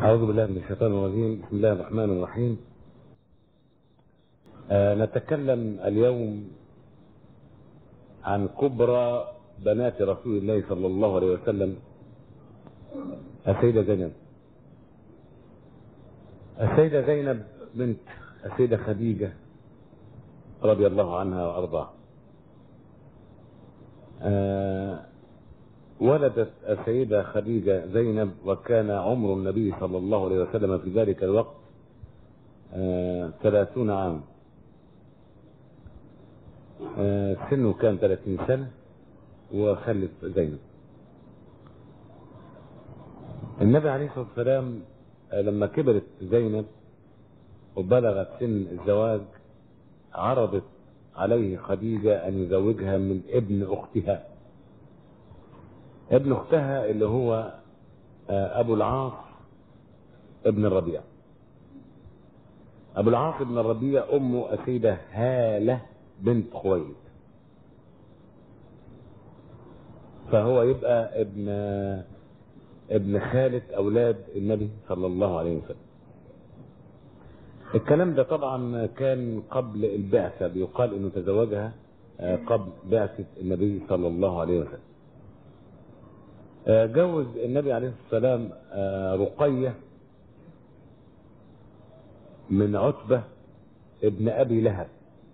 أعوذ بالله من الشيطان الرجيم بسم الله الرحمن الرحيم آه نتكلم اليوم عن كبرى بنات رسول الله صلى الله عليه وسلم السيدة زينب السيدة زينب بنت السيدة خديجة رضي الله عنها وأرضاها آه ولدت السيدة خديجة زينب وكان عمر النبي صلى الله عليه وسلم في ذلك الوقت ثلاثون آه عام آه سنه كان ثلاثين سنة وخلف زينب النبي عليه الصلاة والسلام لما كبرت زينب وبلغت سن الزواج عرضت عليه خديجة أن يزوجها من ابن أختها ابن اختها اللي هو ابو العاص ابن الربيع ابو العاص ابن الربيع امه السيدة هالة بنت خويلد فهو يبقى ابن ابن خالة اولاد النبي صلى الله عليه وسلم الكلام ده طبعا كان قبل البعثة بيقال انه تزوجها قبل بعثة النبي صلى الله عليه وسلم جوز النبي عليه الصلاة والسلام رقية من عتبة ابن أبي لهب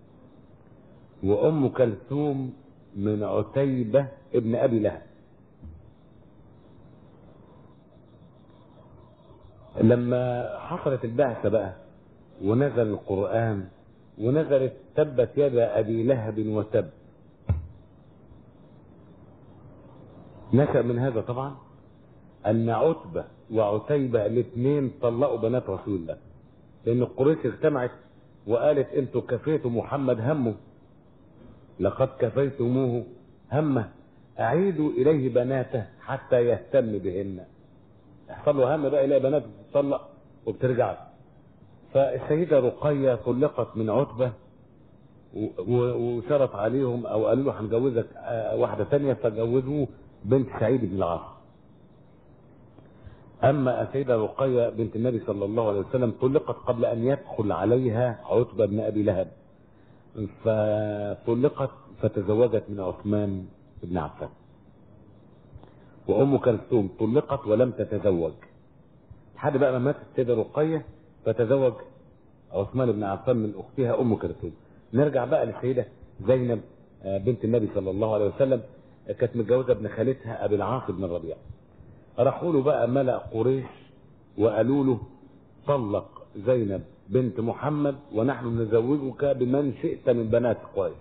وأم كلثوم من عتيبة ابن أبي لهب لما حصلت البعثة بقى ونزل القرآن ونزلت تبت يد أبي لهب وتب نشأ من هذا طبعا أن عتبة وعتيبة الاثنين طلقوا بنات رسول الله لأن قريش اجتمعت وقالت أنتوا كفيتوا محمد همه لقد كفيتموه همه أعيدوا إليه بناته حتى يهتم بهن يحصل له هم بقى إليه بنات بتطلق وبترجع فالسيدة رقية طلقت من عتبة وشرط عليهم أو قالوا له هنجوزك واحدة ثانية فجوزوه بنت سعيد بن العاص أما السيدة رقية بنت النبي صلى الله عليه وسلم طلقت قبل أن يدخل عليها عتبة بن أبي لهب فطلقت فتزوجت من عثمان بن عفان وأم كلثوم طلقت ولم تتزوج لحد بقى ما ماتت السيدة رقية فتزوج عثمان بن عفان من أختها أم كلثوم نرجع بقى للسيدة زينب بنت النبي صلى الله عليه وسلم كانت متجوزه ابن خالتها ابي العاص بن الربيع راحوا له بقى ملأ قريش وقالوا له طلق زينب بنت محمد ونحن نزوجك بمن شئت من بنات قريش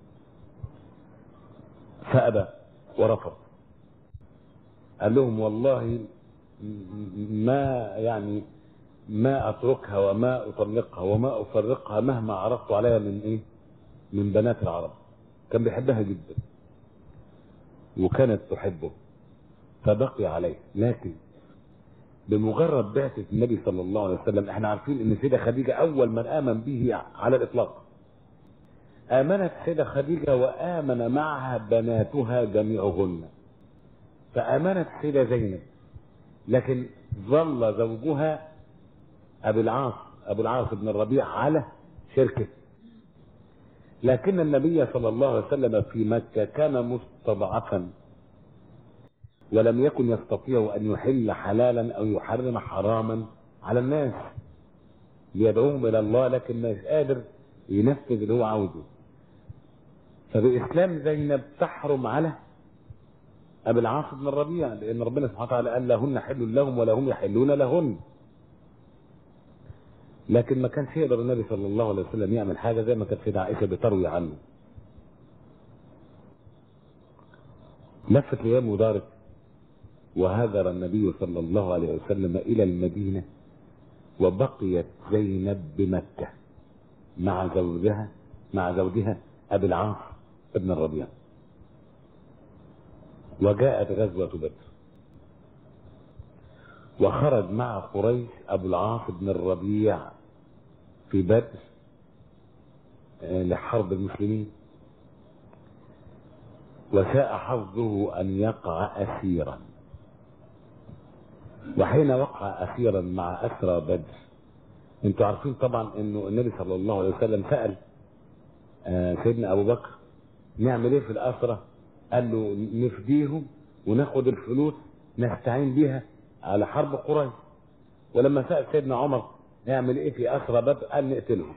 فأبى ورفض قال لهم والله ما يعني ما اتركها وما اطلقها وما افرقها مهما عرضت عليها من ايه من بنات العرب كان بيحبها جدا وكانت تحبه فبقي عليه لكن بمجرد بعثة النبي صلى الله عليه وسلم احنا عارفين ان سيدة خديجة اول من امن به على الاطلاق امنت سيدة خديجة وامن معها بناتها جميعهن فامنت سيدة زينب لكن ظل زوجها ابو العاص ابو العاص بن الربيع على شركه لكن النبي صلى الله عليه وسلم في مكة كان مستضعفا ولم يكن يستطيع أن يحل حلالا أو يحرم حراما على الناس ليدعوهم إلى الله لكن مش قادر ينفذ اللي هو عاوزه فبإسلام زينب تحرم على أبي العاص بن الربيع لأن ربنا سبحانه وتعالى قال لهن حل لهم ولا هم يحلون لهن لكن ما كانش يقدر النبي صلى الله عليه وسلم يعمل حاجه زي ما كانت سيدة عائشه بتروي عنه. لفت الايام ودارت وهاجر النبي صلى الله عليه وسلم الى المدينه وبقيت زينب بمكه مع زوجها مع زوجها ابي العاص ابن الربيع. وجاءت غزوه بدر. وخرج مع قريش ابو العاص بن الربيع في بدر لحرب المسلمين وشاء حظه ان يقع اسيرا وحين وقع أسيرا مع أسرى بدر انتوا عارفين طبعا انه النبي صلى الله عليه وسلم سأل آه، سيدنا ابو بكر نعمل ايه في الاسرى قال له نفديهم وناخد الفلوس نستعين بيها على حرب قريش ولما سأل سيدنا عمر نعمل ايه في اسرى بدر قال نقتلهم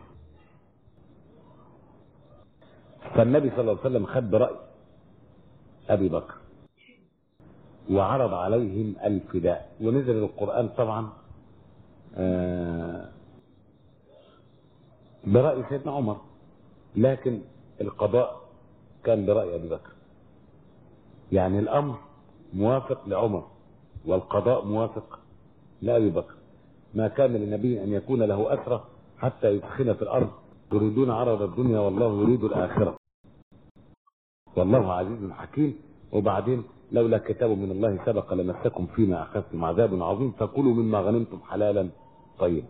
فالنبي صلى الله عليه وسلم خد برأي ابي بكر وعرض عليهم الفداء ونزل القرآن طبعا آه، برأي سيدنا عمر لكن القضاء كان برأي أبي بكر يعني الأمر موافق لعمر والقضاء موافق لأبي بكر ما كان للنبي أن يكون له أسرة حتى يدخن في الأرض يريدون عرض الدنيا والله يريد الآخرة والله عزيز حكيم وبعدين لولا كتاب من الله سبق لمسكم فيما أخذتم عذاب عظيم فكلوا مما غنمتم حلالا طيبا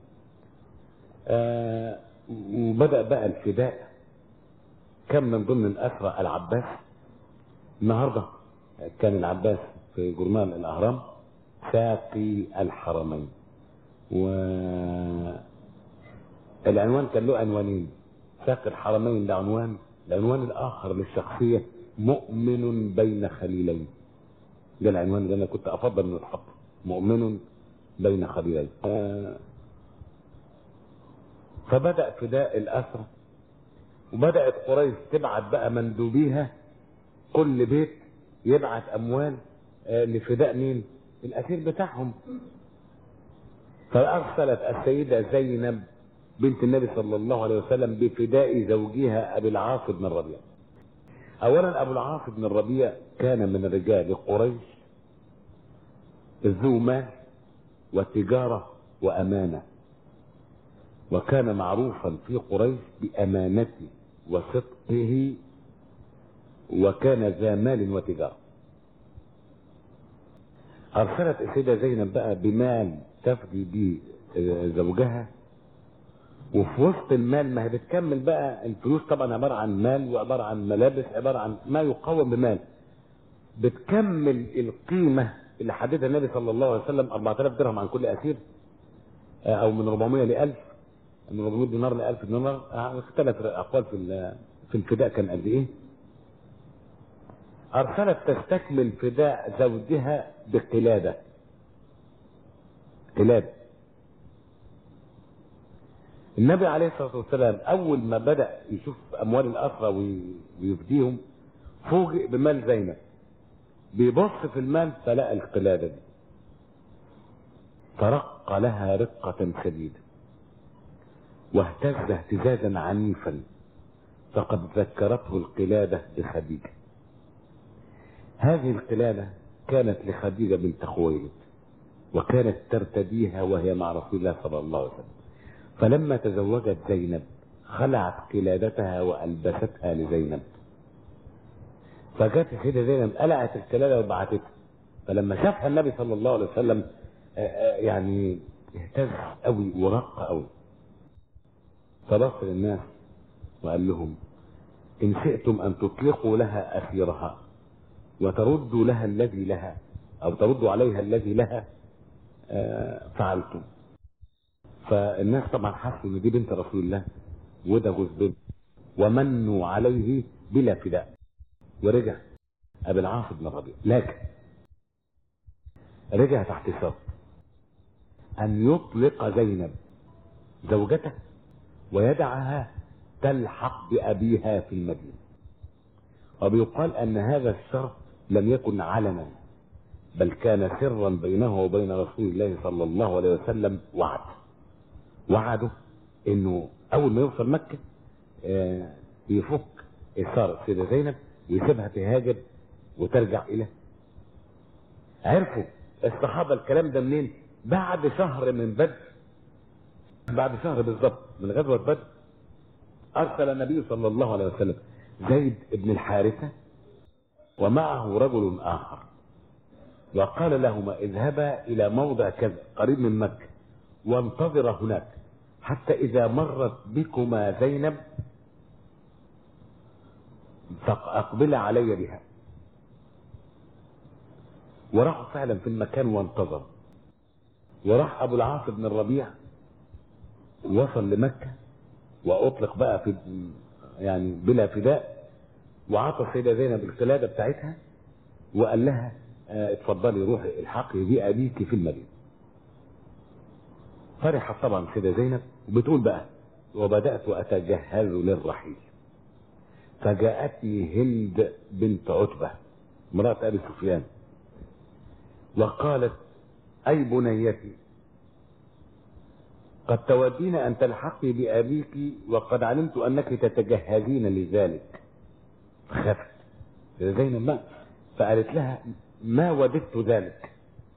آه وبدأ بقى الفداء كان من ضمن الأسرى العباس النهاردة كان العباس في جرمان الأهرام ساقي الحرمين و العنوان كان له عنوانين ساقي الحرمين ده عنوان العنوان الآخر للشخصية مؤمن بين خليلين ده العنوان اللي أنا كنت أفضل إنه يتحط مؤمن بين خليلين آه فبدأ فداء الأسرى وبدأت قريش تبعت بقى مندوبيها كل بيت يبعت أموال آه، لفداء مين؟ الأسير بتاعهم فأرسلت السيدة زينب بنت النبي صلى الله عليه وسلم بفداء زوجها أبي العاص بن الربيع أولا أبو العاص بن الربيع كان من رجال قريش ذو مال وتجارة وأمانة وكان معروفا في قريش بأمانته وصدقه وكان ذا مال وتجارة أرسلت السيدة زينب بقى بمال تفدي به زوجها وفي وسط المال ما هي بتكمل بقى الفلوس طبعا عبارة عن مال وعبارة عن ملابس عبارة عن ما يقوم بمال بتكمل القيمة اللي حددها النبي صلى الله عليه وسلم 4000 درهم عن كل أسير آه، أو من 400 ل 1000 من 400 دينار ل 1000 دينار آه، اختلف الأقوال في ال- في الفداء كان قد إيه أرسلت تستكمل فداء زوجها بقلادة قلادة النبي عليه الصلاة والسلام أول ما بدأ يشوف أموال الأسرى وي- ويفديهم فوجئ بمال زينب بيبص في المال فلقى القلادة دي فرق لها رقة شديدة واهتز اهتزازا عنيفا فقد ذكرته القلادة بخديجة هذه القلادة كانت لخديجة بنت خويلد وكانت ترتديها وهي مع رسول الله صلى الله عليه وسلم فلما تزوجت زينب خلعت قلادتها وألبستها لزينب فجت السيدة زينب قلعت القلادة وبعتتها فلما شافها النبي صلى الله عليه وسلم آه، آه، يعني اهتز قوي ورق قوي فبص للناس وقال لهم إن شئتم أن تطلقوا لها أسيرها وتردوا لها الذي لها أو تردوا عليها الذي لها آه، فعلتم فالناس طبعا حسوا ان دي بنت رسول الله وده جوز بنت ومنوا عليه بلا فداء ورجع ابي العاص بن الربيع لكن رجع تحت شرط ان يطلق زينب زوجته ويدعها تلحق بابيها في المدينه وبيقال ان هذا الشرط لم يكن علنا بل كان سرا بينه وبين رسول الله صلى الله عليه وسلم وعد وعده انه اول ما يوصل مكه آه، يفك اثار السيده زينب ويسيبها تهاجر وترجع الى عرفوا الصحابه الكلام ده منين؟ بعد شهر من بدر بعد شهر بالظبط من غزوه بدر ارسل النبي صلى الله عليه وسلم زيد بن الحارثه ومعه رجل اخر وقال لهما اذهبا الى موضع كذا قريب من مكه وانتظر هناك حتى إذا مرت بكما زينب فأقبل علي بها وراحوا فعلا في المكان وانتظروا وراح ابو العاص بن الربيع وصل لمكة واطلق بقى في يعني بلا فداء وعطى السيدة زينب القلادة بتاعتها وقال لها اه اتفضلي روحي الحقي بأبيك في المدينة فرحت طبعا السيدة زينب وبتقول بقى وبدأت أتجهز للرحيل فجاءتني هند بنت عتبة مرات أبي سفيان وقالت أي بنيتي قد تودين أن تلحقي بأبيك وقد علمت أنك تتجهزين لذلك فخفت زينب ما فقالت لها ما وددت ذلك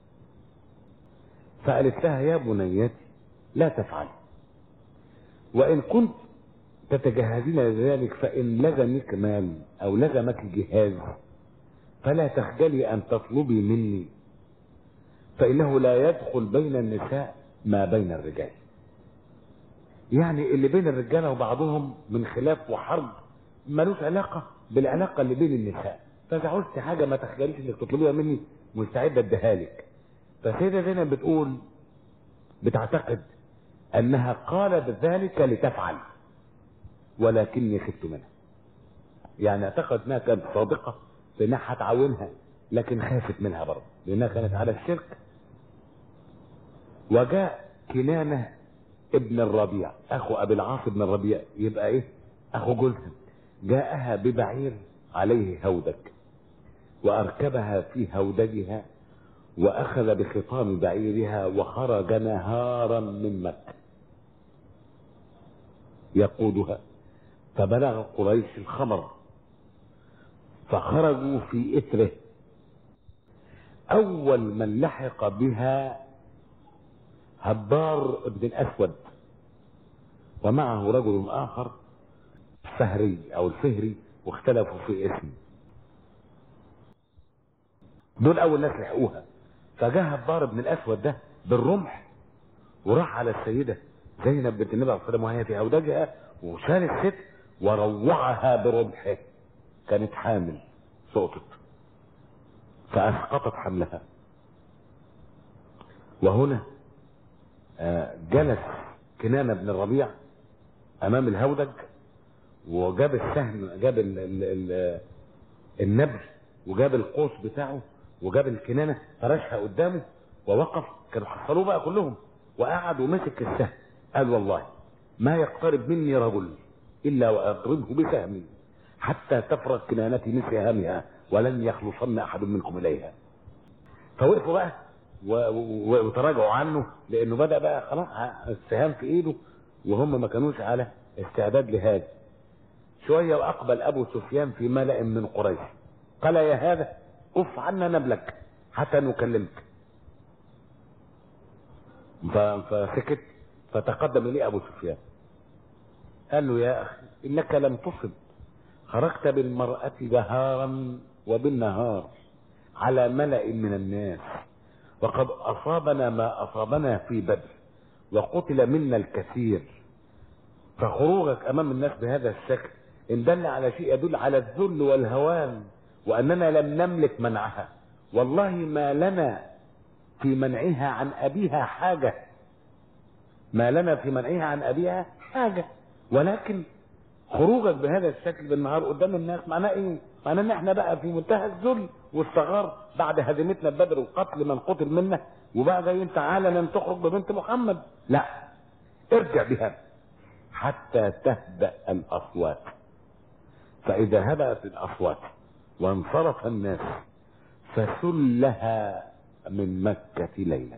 فقالت لها يا بنيتي لا تفعلي وإن كنت تتجهزين لذلك فإن لزمك مال أو لزمك جهاز فلا تخجلي أن تطلبي مني فإنه لا يدخل بين النساء ما بين الرجال يعني اللي بين الرجالة وبعضهم من خلاف وحرب ملوش علاقة بالعلاقة اللي بين النساء فإذا عوزت حاجة ما تخجليش انك تطلبيها مني مستعدة اديها لك فسيدة زينب بتقول بتعتقد انها قالت ذلك لتفعل ولكني خفت منها يعني اعتقد انها كانت صادقة في انها هتعاونها لكن خافت منها برضه لانها كانت على الشرك وجاء كنانة ابن الربيع اخو ابي العاص بن الربيع يبقى ايه اخو جوزها جاءها ببعير عليه هودج واركبها في هودجها واخذ بخطام بعيرها وخرج نهارا من مكة يقودها فبلغ قريش الخمر فخرجوا في اثره اول من لحق بها هبار بن الاسود ومعه رجل اخر الفهري او الفهري واختلفوا في اسم دول اول ناس لحقوها فجاء هبار بن الاسود ده بالرمح وراح على السيده زينب بنت النبي عليه الصلاه والسلام وهي في اوداجها وشال الست وروعها برمحه كانت حامل سقطت فاسقطت حملها وهنا جلس كنانة بن الربيع امام الهودج وجاب السهم جاب ال ال ال النبل وجاب القوس بتاعه وجاب الكنانة فرشها قدامه ووقف كانوا حصلوه بقى كلهم وقعد ومسك السهم قال والله ما يقترب مني رجل الا واضربه بسهمي حتى تفرغ كنانتي من سهامها ولن يخلصن احد منكم اليها فوقفوا بقى وتراجعوا عنه لانه بدا بقى خلاص السهام في ايده وهم ما كانوش على استعداد لهذا شويه واقبل ابو سفيان في ملا من قريش قال يا هذا اف عنا نبلك حتى نكلمك فسكت فتقدم اليه ابو سفيان قال له يا اخي انك لم تصب خرجت بالمرأة جهارا وبالنهار على ملأ من الناس وقد أصابنا ما أصابنا في بدر وقتل منا الكثير فخروجك أمام الناس بهذا الشكل إن دل على شيء يدل على الذل والهوان وأننا لم نملك منعها والله ما لنا في منعها عن أبيها حاجة ما لنا في منعها عن أبيها حاجة ولكن خروجك بهذا الشكل بالنهار قدام الناس معناه ايه؟ معناه ان احنا بقى في منتهى الذل والصغار بعد هزيمتنا بدر وقتل من قتل منا وبقى جايين تعالى لن تخرج ببنت محمد لا ارجع بها حتى تهدأ الأصوات فإذا هدأت الأصوات وانصرف الناس فسلها من مكة ليلا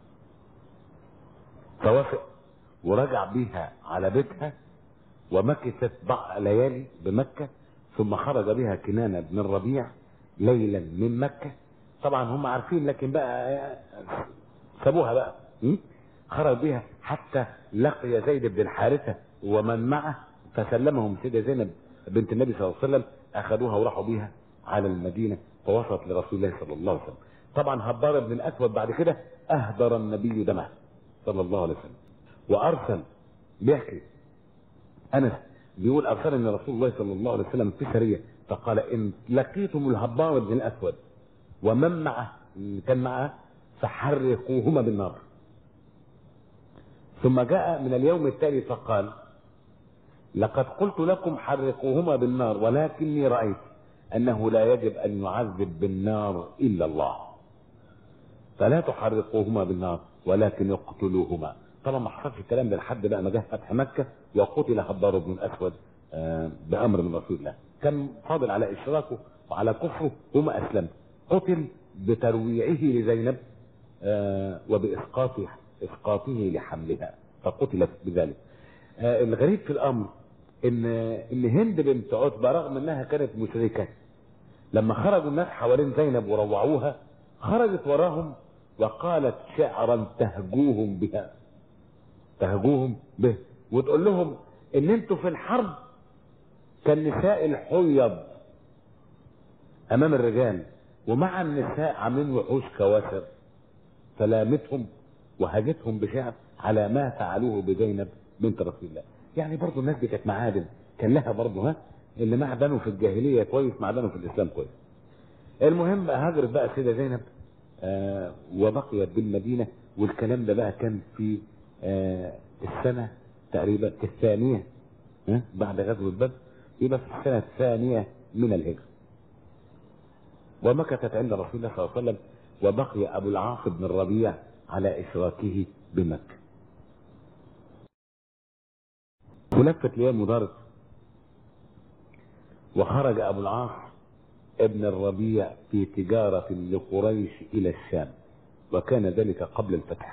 فوافق ورجع بها على بيتها ومكثت بعض ليالي بمكة ثم خرج بها كنانة بن الربيع ليلا من مكة طبعا هم عارفين لكن بقى سابوها بقى م? خرج بها حتى لقي زيد بن الحارثة ومن معه فسلمهم سيدة زينب بنت النبي صلى الله عليه وسلم أخذوها وراحوا بيها على المدينة فوصلت لرسول الله صلى الله عليه وسلم طبعا هبار بن الأسود بعد كده أهدر النبي دمه صلى الله عليه وسلم وأرسل بيحكي انس بيقول ارسلني رسول الله صلى الله عليه وسلم في سريه فقال ان لقيتم الهبار بن الاسود ومن معه كان معه فحرقوهما بالنار ثم جاء من اليوم التالي فقال لقد قلت لكم حرقوهما بالنار ولكني رأيت أنه لا يجب أن يعذب بالنار إلا الله فلا تحرقوهما بالنار ولكن اقتلوهما طبعا ما حصلش الكلام ده لحد بقى ما جه فتح مكة وقتل حبار بن الأسود آه، بأمر من رسول الله كان فاضل على إشراكه وعلى كفره وما أسلم قتل بترويعه لزينب آه، وبإسقاطه إسقاطه لحملها فقتلت بذلك آه، الغريب في الأمر إن إن هند بنت عتبة رغم إنها كانت مشركة لما خرجوا الناس حوالين زينب وروعوها خرجت وراهم وقالت شعرا تهجوهم بها تهجوهم به وتقول لهم ان انتوا في الحرب كالنساء الحيض امام الرجال ومع النساء عاملين وحوش كواسر فلامتهم وهاجتهم بشعر على ما فعلوه بزينب بنت رسول الله يعني برضو الناس دي كانت معادن كان لها برضو ها اللي معدنه في الجاهليه كويس معدنه في الاسلام كويس المهم هاجرت بقى السيده زينب آه وبقيت بالمدينه والكلام ده بقى كان في آه السنه تقريبا الثانيه ها بعد غزوه بدر يبقى في السنه الثانيه من الهجره ومكثت عند رسول الله صلى الله عليه وسلم وبقي ابو العاص بن الربيع على اشراكه بمكه ولفت الايام ودارت وخرج ابو العاص ابن الربيع في تجارة لقريش إلى الشام وكان ذلك قبل الفتح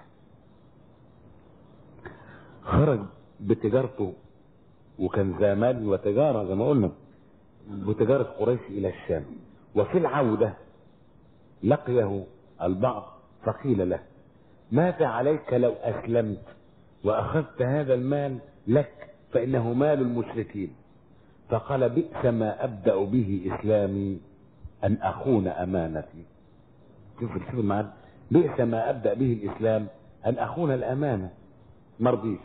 خرج بتجارته وكان زمان وتجارة زي ما قلنا بتجارة قريش إلى الشام وفي العودة لقيه البعض فقيل له ماذا عليك لو أسلمت وأخذت هذا المال لك فإنه مال المشركين فقال بئس ما أبدأ به إسلامي أن أخون أمانتي شوف شوف المعنى بئس ما أبدأ به الإسلام أن أخون الأمانة مرضيش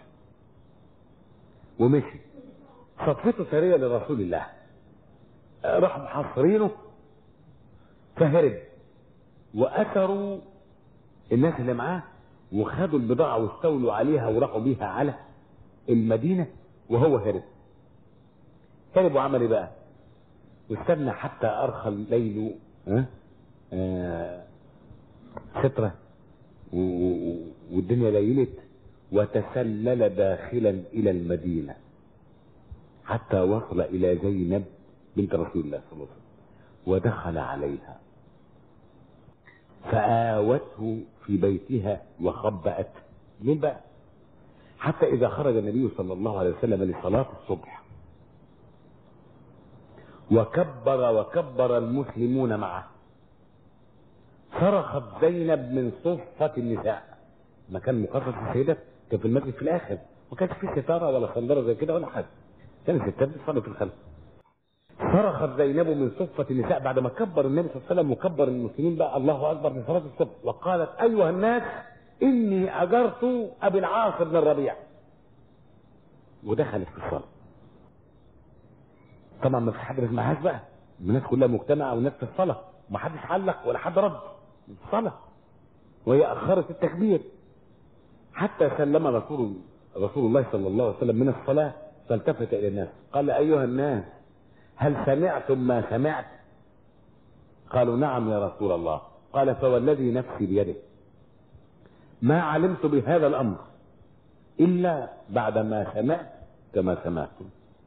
ومشي صدفته سرية لرسول الله راح محصرينه فهرب وأثروا الناس اللي معاه وخدوا البضاعة واستولوا عليها وراحوا بيها على المدينة وهو هرب هرب وعمل ايه بقى؟ واستنى حتى ارخى الليل ها آه سترة والدنيا ليلت وتسلل داخلا الى المدينة حتى وصل الى زينب بنت رسول الله صلى الله عليه وسلم ودخل عليها فآوته في بيتها وخبأته ليه بقى؟ حتى إذا خرج النبي صلى الله عليه وسلم لصلاة الصبح وكبر وكبر المسلمون معه صرخت زينب من صفة النساء مكان مخصص للسيدات كان في المسجد في الآخر ما كانش فيه ستارة ولا صندرة زي كده ولا حاجة كان الستات بتصلي في الخلف صرخت زينب من صفة النساء بعد ما كبر النبي صلى الله عليه وسلم وكبر المسلمين بقى الله أكبر من صلاة الصبح وقالت أيها الناس إني أجرت أبي العاص بن الربيع ودخلت في الصلاة طبعا ما فيش حد ما يسمعهاش بقى الناس كلها مجتمعة والناس في الصلاة ما حدش علق ولا حد رد في الصلاة وهي أخرت التكبير حتى سلم رسول رسول الله صلى الله عليه وسلم من الصلاة فالتفت إلى الناس قال أيها الناس هل سمعتم ما سمعت قالوا نعم يا رسول الله قال فوالذي نفسي بيده ما علمت بهذا الأمر إلا بعدما سمعت كما سمعتم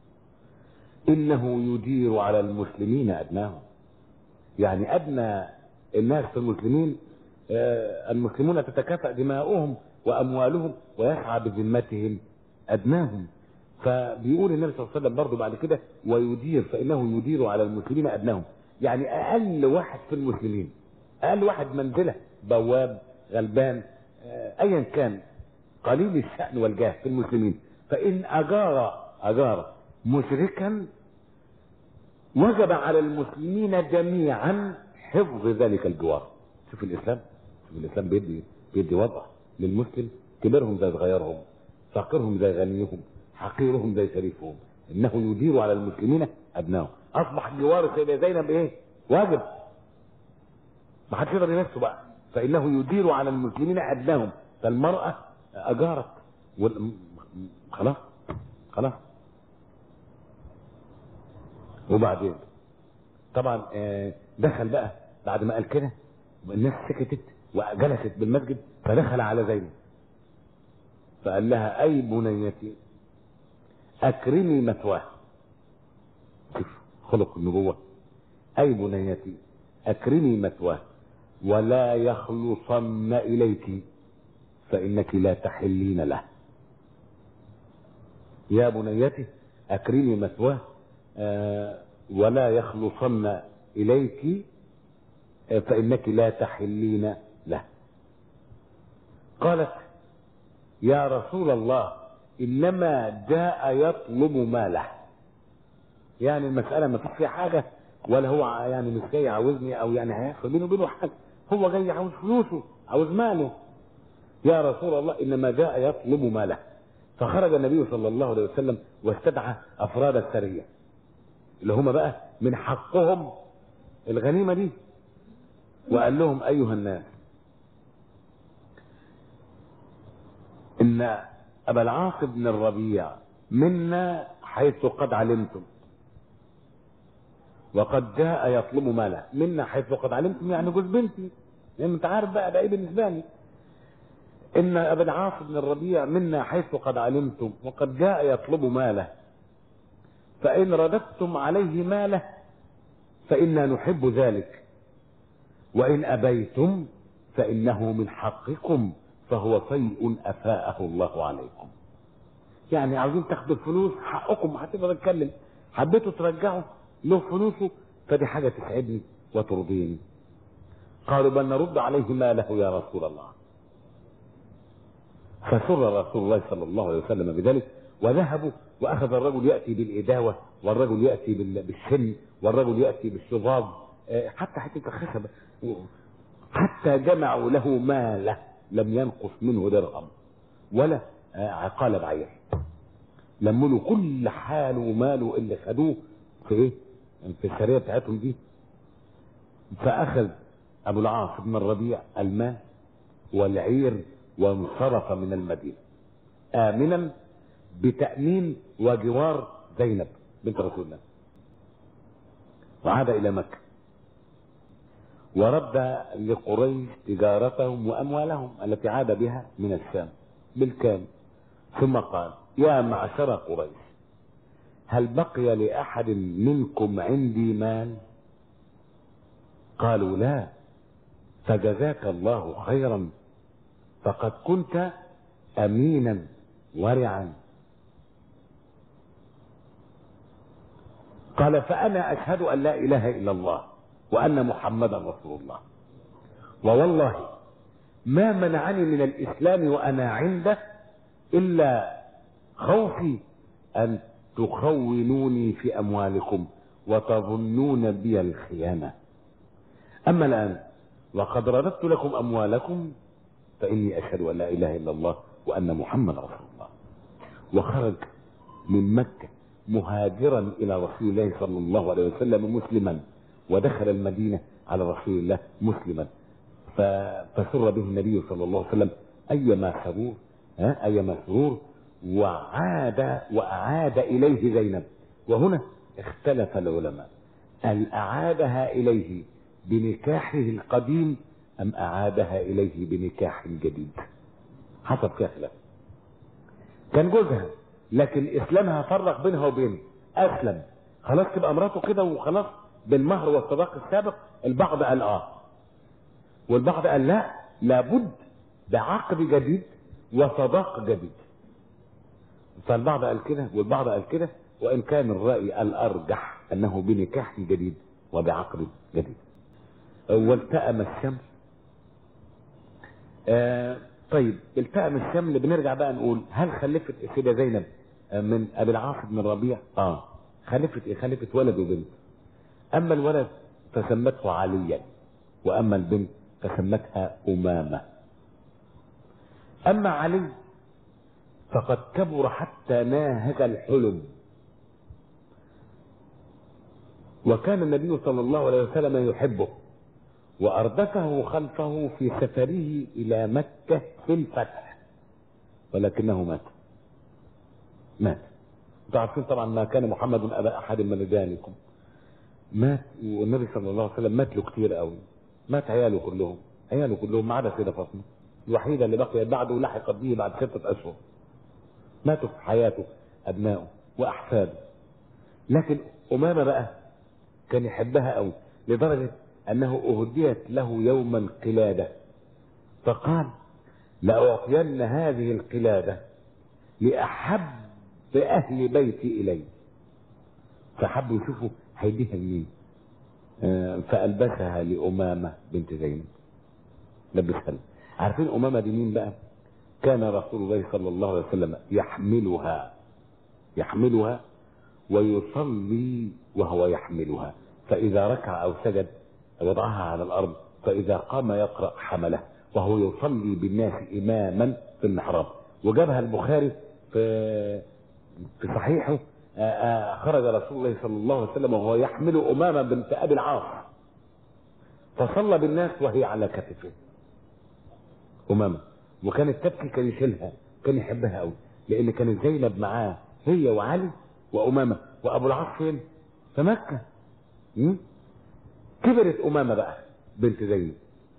إنه يدير على المسلمين أدناهم يعني أدنى الناس في المسلمين آه، المسلمون تتكافأ دماؤهم وأموالهم ويسعى بذمتهم أدناهم فبيقول النبي صلى الله عليه وسلم برضه بعد كده ويدير فإنه يدير على المسلمين أدناهم يعني أقل واحد في المسلمين أقل واحد منزلة بواب غلبان آه، أيا كان قليل الشأن والجاه في المسلمين فإن أجار أجار مشركا وجب على المسلمين جميعا حفظ ذلك الجوار شوف الاسلام شوف الاسلام بيدي بيدي وضع للمسلم كبيرهم زي صغيرهم فقيرهم زي غنيهم حقيرهم زي شريفهم انه يدير على المسلمين ابنائهم اصبح جوار السيده زينب ايه واجب ما حدش يقدر ينسوا بقى فانه يدير على المسلمين ابنائهم فالمراه اجارت وال- م- خلاص خلاص وبعدين طبعا آه، دخل بقى بعد ما قال كده والناس سكتت وجلست بالمسجد فدخل على زينب فقال لها اي بنيتي اكرمي مثواه شوف خلق النبوه اي بنيتي اكرمي مثواه ولا يخلصن اليك فانك لا تحلين له يا بنيتي اكرمي مثواه آه، ولا يخلصن اليك آه، فانك لا تحلين له قالت يا رسول الله انما جاء يطلب ماله يعني المسألة ما فيش فيها حاجة ولا هو ع- يعني مش جاي عاوزني او يعني هيحصل بينه وبينه حاجة هو جاي عاوز فلوسه عاوز ماله يا رسول الله انما جاء يطلب ماله فخرج النبي صلى الله عليه وسلم واستدعى افراد السرية اللي هم بقى من حقهم الغنيمة دي وقال لهم ايها الناس ان ابا العاص بن الربيع منا حيث قد علمتم وقد جاء يطلب ماله منا حيث قد علمتم يعني جوز بنتي يعني انت عارف بقى ده ايه بالنسبه لي ان ابا العاص بن الربيع منا حيث قد علمتم وقد جاء يطلب ماله فان رددتم عليه ماله فانا نحب ذلك وان ابيتم فانه من حقكم فهو شيء افاءه الله عليكم يعني عاوزين تاخدوا الفلوس حقكم هتقدر اتكلم حبيتوا ترجعوا له فلوسه فدي حاجه تسعدني وترضيني قالوا بل نرد عليه ماله يا رسول الله فسر رسول الله صلى الله عليه وسلم بذلك وذهبوا واخذ الرجل ياتي بالاداوه والرجل ياتي بال- بالسن والرجل ياتي بالشظاظ آه، حتى حته الخشبه حتى جمعوا له ماله لم ينقص منه درهم ولا آه، عقال بعير لموا له كل حاله وماله اللي خدوه في ايه؟ في السريه بتاعتهم دي فاخذ ابو العاص بن الربيع المال والعير وانصرف من المدينه امنا بتامين وجوار زينب بنت رسول الله وعاد الى مكه ورد لقريش تجارتهم واموالهم التي عاد بها من الشام بالكامل ثم قال يا معشر قريش هل بقي لاحد منكم عندي مال قالوا لا فجزاك الله خيرا فقد كنت امينا ورعا قال فانا اشهد ان لا اله الا الله وان محمدا رسول الله ووالله ما منعني من الاسلام وانا عنده الا خوفي ان تخونوني في اموالكم وتظنون بي الخيانه اما الان وقد رددت لكم اموالكم فاني اشهد ان لا اله الا الله وان محمدا رسول الله وخرج من مكه مهاجرا الى رسول الله صلى الله عليه وسلم مسلما ودخل المدينه على رسول الله مسلما ف- فسر به النبي صلى الله عليه وسلم ايما سرور ها ايما سرور وعاد واعاد اليه زينب وهنا اختلف العلماء هل اعادها اليه بنكاحه القديم ام اعادها اليه بنكاح جديد حصل فيها خلاف كان جوزها لكن اسلامها فرق بينها وبينه اسلم خلاص تبقى مراته كده وخلاص بالمهر والصداق السابق البعض قال اه والبعض قال لا لابد بعقد جديد وصداق جديد فالبعض قال كده والبعض قال كده وان كان الراي الارجح انه بنكاح جديد وبعقد جديد والتأم الشمل آه طيب التأم الشمل بنرجع بقى نقول هل خلفت السيدة زينب آه، من ابي العاص بن الربيع اه خلفت ايه خلفت ولد وبنت اما الولد فسمته عليا واما البنت فسمتها امامه اما علي فقد كبر حتى ناهز الحلم وكان النبي صلى الله عليه وسلم يحبه وأردفه خلفه في سفره إلى مكة في الفتح ولكنه مات مات انتوا عارفين طبعا ما كان محمد ابا احد من رجالكم مات والنبي صلى الله عليه وسلم مات له كتير قوي مات عياله كلهم عياله كلهم ما عدا سيده فاطمه الوحيده اللي بقيت بعده ولحقت به بعد سته اشهر ماتوا في حياته ابنائه واحفاده لكن امامه بقى كان يحبها قوي لدرجه انه اهديت له يوما قلاده فقال لاعطين هذه القلاده لاحب اهل بيتي الي فحبوا يشوفوا هيديها لمين آه، فالبسها لامامه بنت زينب لبسها لها عارفين امامه دي مين بقى كان رسول الله صلى الله عليه وسلم يحملها يحملها ويصلي وهو يحملها فإذا ركع أو سجد وضعها على الأرض فإذا قام يقرأ حمله وهو يصلي بالناس إماما في المحراب وجابها البخاري في في صحيحه آه، آه، خرج رسول الله صلى الله عليه وسلم وهو يحمل أمامة بنت أبي العاص فصلى بالناس وهي على كتفه أمامة وكانت تبكي كان يشيلها كان يحبها قوي لأن كانت زينب معاه هي وعلي وأمامة وأبو العاص فين؟ في مكة م? كبرت أمامة بقى بنت زينب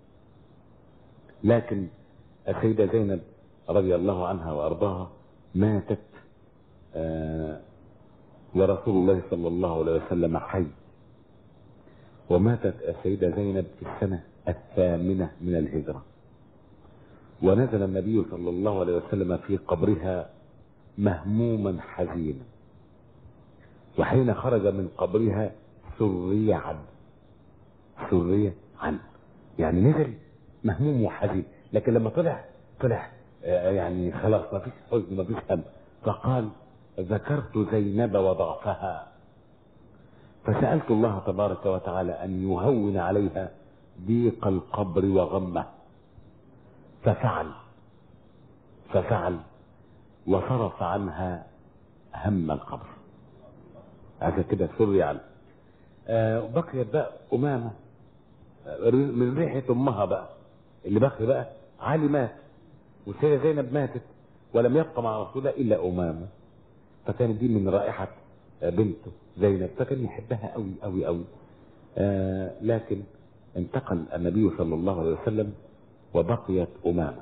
لكن السيدة زينب رضي الله عنها وأرضاها ماتت آه ورسول الله صلى الله عليه وسلم حي وماتت السيدة زينب في السنة الثامنة من الهجرة ونزل النبي صلى الله عليه وسلم في قبرها مهموما حزينا وحين خرج من قبرها سري عنه سري عنه يعني نزل مهموم وحزين لكن لما طلع طلع آه، يعني خلاص ما فيش حزن ما فيش هم فقال ذكرت زينب وضعفها فسألت الله تبارك وتعالى أن يهون عليها ضيق القبر وغمه ففعل ففعل وصرف عنها هم القبر عشان كده سري عنه آه بقيت بقى أمامة آه، من ريحة أمها بقى اللي بقي بقى علي مات والسيدة زينب ماتت ولم يبقى مع رسول الله إلا أمامة فكانت دي من رائحة آه، بنته زينب فكان يحبها قوي قوي قوي آه لكن انتقل النبي صلى الله عليه وسلم وبقيت أمامة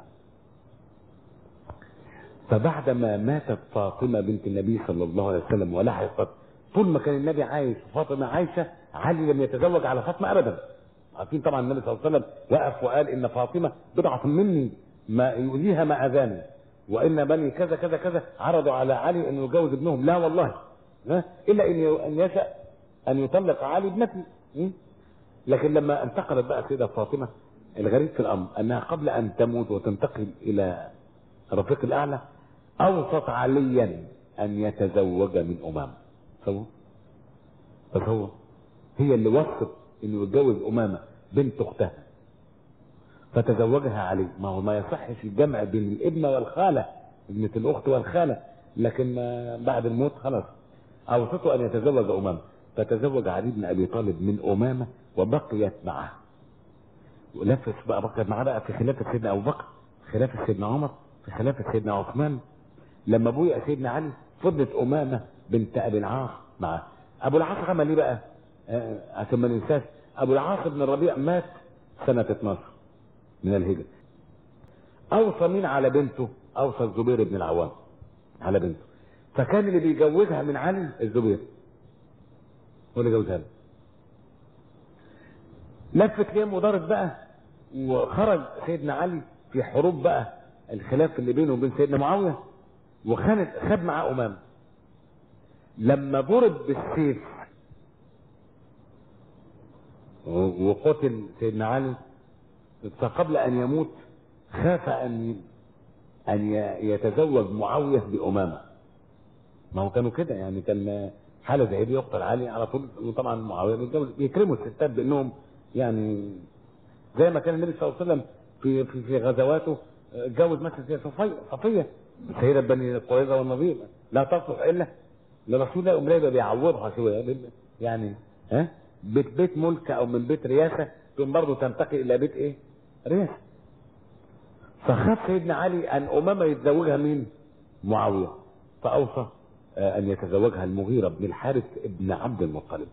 فبعدما ماتت فاطمة بنت النبي صلى الله عليه وسلم ولحقت طول ما كان النبي عايش وفاطمة عايشة علي لم يتزوج على فاطمة أبدا عارفين طبعا النبي صلى الله عليه وسلم وقف وقال إن فاطمة بضعة مني ما يؤذيها ما أذاني وإن بني كذا كذا كذا عرضوا على علي أن يجوز ابنهم لا والله ها؟ إلا إن أن يشاء أن يطلق علي ابنتي م? لكن لما انتقلت بقى السيدة فاطمة الغريب في الأمر أنها قبل أن تموت وتنتقل إلى الرفيق الأعلى أوصت عليا أن يتزوج من أمامة تصور تصور هي اللي وصت انه يتجوز امامه بنت اختها فتزوجها علي ما هو ما يصحش الجمع بين الابنه والخاله ابنه الاخت والخاله لكن ما بعد الموت خلاص اوصته ان يتزوج امامه فتزوج علي بن ابي طالب من امامه وبقيت معه ولفت بقى بقيت معاه بقى في خلافه سيدنا ابو بكر في خلافه سيدنا عمر في خلافه سيدنا عثمان لما ابويا سيدنا علي فضلت امامه بنت ابي العاص معاه ابو العاص عمل ايه بقى آه، عشان ما ننساش ابو العاص بن الربيع مات سنة 12 من الهجرة اوصى مين على بنته اوصى الزبير بن العوام على بنته فكان اللي بيجوزها من علي الزبير هو اللي جوزها له لفت ليه ودارت بقى وخرج سيدنا علي في حروب بقى الخلاف اللي بينه وبين سيدنا معاويه وخد خد معاه امامه لما ضرب بالسيف وقتل سيدنا علي فقبل ان يموت خاف ان ان يتزوج معاويه بامامه ما هو كانوا كده يعني كان حاله زي دي يقتل علي على طول وطبعا معاويه بيتجوز بيكرموا الستات بانهم يعني زي ما كان النبي صلى الله عليه وسلم في في, في غزواته اتجوز مثلا زي صفيه صفيه سيده بني قريظه والنظير لا تصلح الا لرسول الله يقوم يبقى بيعوضها شويه يعني ها بيت بيت ملك او من بيت رياسه ثم برضه تنتقل الى بيت ايه؟ رياسه فخاف سيدنا علي ان امامه يتزوجها مين؟ معاويه فاوصى آه، ان يتزوجها المغيره بن الحارث ابن عبد المطلب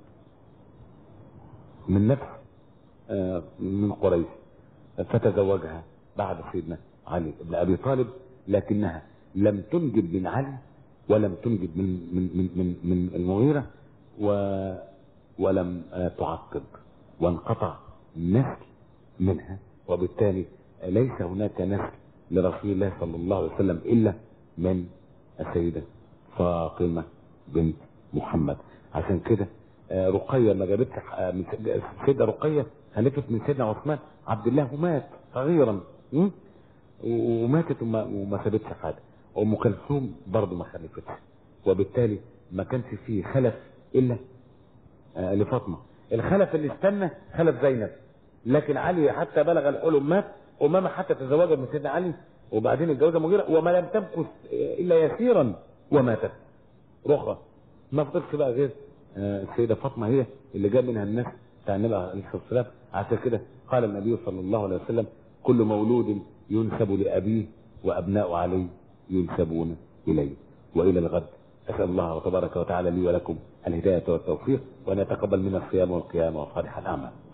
من نفس آه، من قريش فتزوجها بعد سيدنا علي بن ابي طالب لكنها لم تنجب من علي ولم تنجب من من من من, من المغيره و ولم آه، تعقب وانقطع النسل منها وبالتالي ليس هناك نسل لرسول الله صلى الله عليه وسلم الا من السيده فاطمه بنت محمد عشان كده آه، رقيه ما جابتش آه، من سيده رقيه خلفت من سيدنا عثمان عبد الله ومات صغيرا م? وماتت وما, وما سابتش حاجه ام كلثوم برضه ما خلفتش وبالتالي ما كانش فيه خلف الا آه، لفاطمه الخلف اللي استنى خلف زينب لكن علي حتى بلغ الحلم مات امامه حتى تزوجت من سيدنا علي وبعدين اتجوزها مغيره وما لم تمكث الا يسيرا وماتت رخى ما فضلش بقى غير آه، السيده فاطمه هي اللي جاب منها الناس بتاع النبي عليه الصلاه والسلام عشان كده قال النبي صلى الله عليه وسلم كل مولود ينسب لابيه وابناء علي ينسبون اليه والى الغد اسال الله تبارك وتعالى لي ولكم الهدايه والتوفيق وان يتقبل منا الصيام والقيام وصالح الاعمال